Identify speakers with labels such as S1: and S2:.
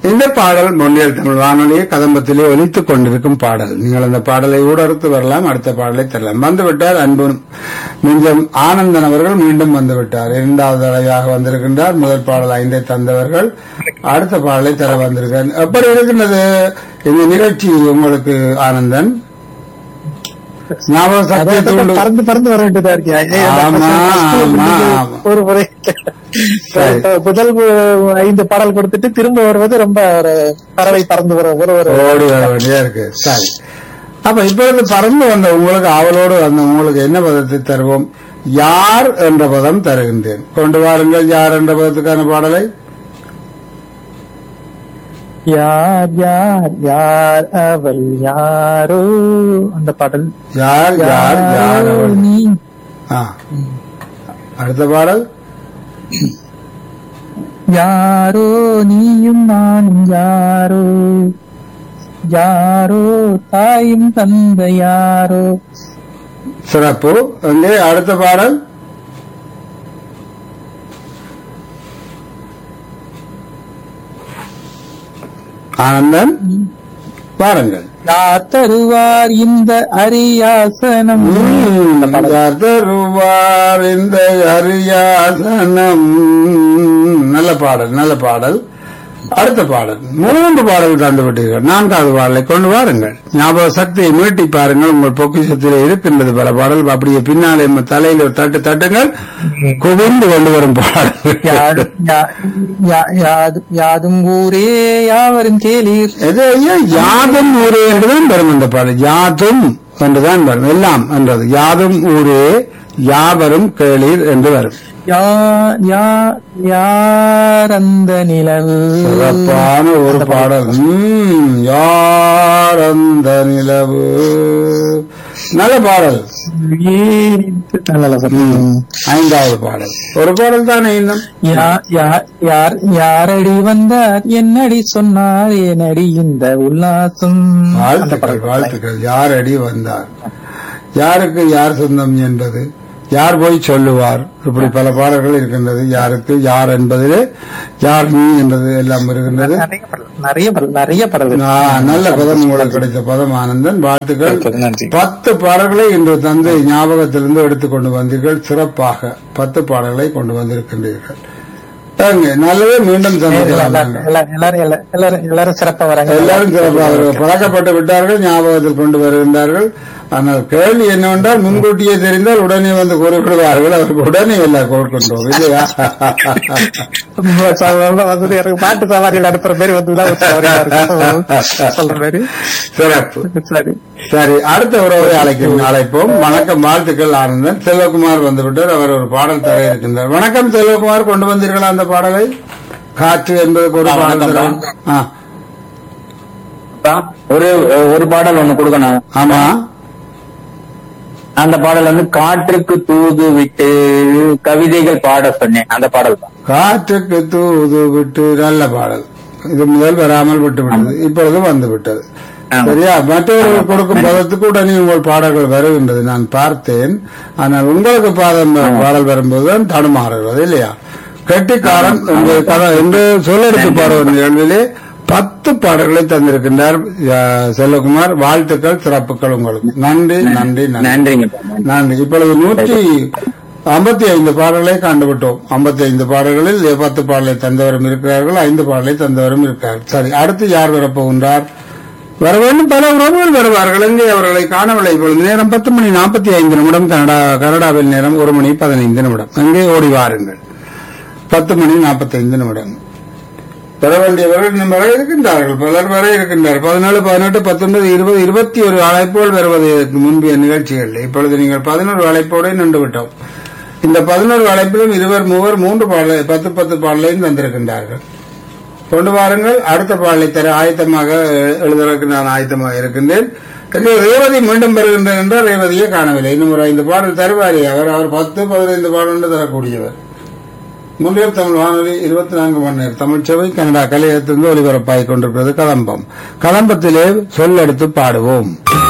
S1: இந்த பாடல் மொழியல் தமிழ் வானொலியை கதம்பத்திலே ஒலித்துக் கொண்டிருக்கும் பாடல் நீங்கள் அந்த பாடலை ஊடறுத்து வரலாம் அடுத்த பாடலை தரலாம் வந்துவிட்டார் அன்பு நெஞ்சம் ஆனந்தன் அவர்கள் மீண்டும் வந்துவிட்டார் இரண்டாவது தடவையாக வந்திருக்கின்றார் முதல் பாடல் ஐந்தை தந்தவர்கள் அடுத்த பாடலை தர வந்திருக்கார் எப்படி இருக்கின்றது இந்த நிகழ்ச்சி உங்களுக்கு ஆனந்தன் ஞாபக சக்தியை தூண்டு
S2: பறந்து பறந்து வர வேண்டியதா இருக்கு ஐயா,
S1: ஆமா, ஆமா, ஆமா.
S2: ஒரு முறை
S1: சரி.
S2: முதல் ஐந்து பாடல் கொடுத்துட்டு திரும்ப வருவது ரொம்ப ஒரு பறவை பறந்து வர ஒரு ஒரு
S1: ஓடி வர வேண்டியா இருக்கு சரி அப்ப இப்பொழுது பறந்து வந்த உங்களுக்கு ஆவலோடு வந்த உங்களுக்கு என்ன பதத்தை தருவோம் யார் என்ற பதம் தருகின்றேன் கொண்டு வாருங்கள் யார் என்ற பதத்துக்கான பாடலை
S2: யார் யார் யார் அவள் யாரோ அந்த பாடல்
S1: யார் யார் யார்
S2: யாரோ
S1: அவள்?
S2: நீ
S1: ஆ. அடுத்த பாடல்
S2: யாரோ நீயும் நானும் யாரோ யாரோ தாயும் தந்த யாரோ
S1: சிறப்பு அங்கே அடுத்த பாடல் ஆனந்தன் பாருங்கள்
S2: யார் தருவார் இந்த அரியாசனம்
S1: தருவார் இந்த அரியாசனம் நல்ல பாடல் நல்ல பாடல் அடுத்த பாடல் மூன்று பாடல் தந்து விட்டீர்கள் நான்காவது பாடலை கொண்டு வாருங்கள் ஞாபக சக்தியை மீட்டி பாருங்கள் உங்கள் பொக்கிஷத்தில் இருக்கின்றது பல பாடல் அப்படியே பின்னாலே உங்கள் தலையில் ஒரு தட்டு தட்டுங்கள் குவிந்து கொண்டு வரும் பாடல்
S2: யா- யா- யா- யாது- யாதும் ஊரே யாவரும் கேளீர்
S1: எது ஐயா யாதும் ஊரே என்றுதான் வரும் இந்த பாடல் யாதும் என்றுதான் வரும் எல்லாம் என்றது யாதும் ஊரே யாவரும் கேளீர் என்று வரும்
S2: யா யா யார் அந்த நிலவு
S1: சிறப்பான ஒரு பாடல் ம், யார் அந்த நிலவு நல்ல பாடல் ம், ஐந்தாவது பாடல் ஒரு பாடல் தானே இன்னும்
S2: யா- யா- யார் யாரடி வந்தார் என்னடி சொன்னார் என்னடி இந்த உல்லாசம்
S1: வாழ்த்துக்கள் வாழ்த்துக்கள் யார் அடி வந்தார் யாருக்கு யார் சொந்தம் என்பது யார் போய் சொல்லுவார் இப்படி பல பாடல்கள் இருக்கின்றது யாருக்கு யார் என்பதிலே யார் நீ என்பது எல்லாம் இருக்கின்றது
S2: நிறைய படல் நிறைய படல் நிறைய படல்
S1: ஆ, நல்ல பதம் உங்களுக்கு கிடைத்த பதம் ஆனந்தன் வாழ்த்துக்கள்
S2: நன்றி
S1: பத்து பாடல்களை இன்று தந்தை ஞாபகத்திலிருந்து எடுத்துக்கொண்டு வந்தீர்கள் சிறப்பாக பத்து பாடல்களை கொண்டு வந்திருக்கின்றீர்கள் ஏங்க, நல்லதே மீண்டும் சந்திக்கலாம் நாங்கள்.
S2: எல்லாரும் எல்லாரும் எல்லாரும் எல்லாரும் எல்லாரும் சிறப்பா வராங்க
S1: எல்லாரும் சிறப்பாக பழக்கப்பட்டு விட்டார்கள் ஞாபகத்தில் கொண்டு வருகின்றார்கள் ஆனால் கேள்வி என்னவென்றால் முன்கூட்டியே தெரிந்தால் உடனே வந்து கூறிவிடுவார்கள் அவருக்கு உடனே எல்லாம் கொடுக்கின்றோம் இல்லையா
S2: வசதி எனக்கு பாட்டு சவாரியில் அனுப்புற மாதிரி வந்துதான் ஒரு சவாரியா இருக்கும் சொல்ற மாதிரி
S1: சிறப்பு
S2: சரி
S1: சரி அடுத்த உறவை அழைக்கும் அழைப்போம் வணக்கம் வாழ்த்துக்கள் ஆனந்தன் செல்வகுமார் வந்துவிட்டார் அவர் ஒரு பாடல் தர இருக்கின்றார் வணக்கம் செல்வகுமார் கொண்டு வந்தீர்களா அந்த பாடலை காற்று என்பதற்கு ஒரு பாடல் தர ஆ,
S3: ஒரு ஒரு பாடல் ஒண்ணு கொடுக்கணும்
S1: ஆமா
S3: அந்த பாடல் வந்து காற்றுக்கு தூது விட்டு கவிதைகள் பாட சொன்னேன் அந்த பாடல் தான்
S1: காற்றுக்கு தூது விட்டு நல்ல பாடல் இது முதல் வராமல் விட்டு விட்டது இப்பொழுது வந்து விட்டது
S3: ஆமா.
S1: சரியா மற்றவர்கள் கொடுக்கும் பதத்துக்கு உடனே உங்கள் பாடல்கள் வருகின்றது நான் பார்த்தேன் ஆனால் உங்களுக்கு பாதம் பாடல் வரும்போதுதான் தடுமாறுகிறது இல்லையா கெட்டிக்காரன் உங்கள் கதை என்று சொல்லெடுத்து பாடுவது நிகழ்விலே பத்து பாடல்களை தந்திருக்கின்றார் அஹ், செல்வகுமார் வாழ்த்துக்கள் சிறப்புகள் உங்களுக்கு நன்றி நன்றி நன்றி
S3: நன்றிங்க
S1: நன்றி இப்பொழுது நூற்றி ஐம்பத்தி ஐந்து பாடல்களை கண்டுவிட்டோம் ஐம்பத்தி ஐந்து பாடல்களில் பத்து பாடலை தந்தவரும் இருக்கிறார்கள் ஐந்து பாடலை தந்தவரும் இருக்கிறார்கள் சரி அடுத்து யார் வரப்போகின்றார் வர வேண்டும் பல உறவுகள் வருவார்கள் எங்கே அவர்களை காணவில்லை இப்பொழுது நேரம் பத்து மணி நாற்பத்தி ஐந்து நிமிடம் கனடா கனடாவில் நேரம் ஒரு மணி பதினைந்து நிமிடம் அங்கே ஓடி வாருங்கள் பத்து மணி நாற்பத்தி ஐந்து நிமிடம் பெற வேண்டியவர்கள் இன்னும் வரை இருக்கின்றார்கள் பலர் வரை இருக்கின்றார்கள் பதினாலு பதினெட்டு பத்தொன்பது இருபது இருபத்தி ஒரு அழைப்போல் வருவதற்கு முந்தைய நிகழ்ச்சிகள் இப்பொழுது நீங்கள் பதினோரு அழைப்போடு நின்று விட்டோம் இந்த பதினோரு அழைப்பிலும் இருவர் மூவர் மூன்று பாடலை பத்து பத்து பாடலையும் தந்திருக்கின்றார்கள் கொண்டு வாருங்கள் அடுத்த பாடலை தர ஆயத்தமாக எழுதுவதற்கு நான் ஆயத்தமாக இருக்கின்றேன் எனவே ரேவதி மீண்டும் வருகின்றேன் என்றால் ரேவதியை காணவில்லை இன்னும் ஒரு ஐந்து பாடல் தருவாரே அவர் அவர் பத்து பதினைந்து பாடல் தரக்கூடியவர் முன்னில் தமிழ் வானொலி இருபத்தி நான்கு மணி நேரம் தமிழ் சேவை கனடா கலையத்திலிருந்து ஒலிபரப்பாகிக் கொண்டிருக்கிறது கதம்பம் கதம்பத்திலே சொல்லெடுத்து பாடுவோம்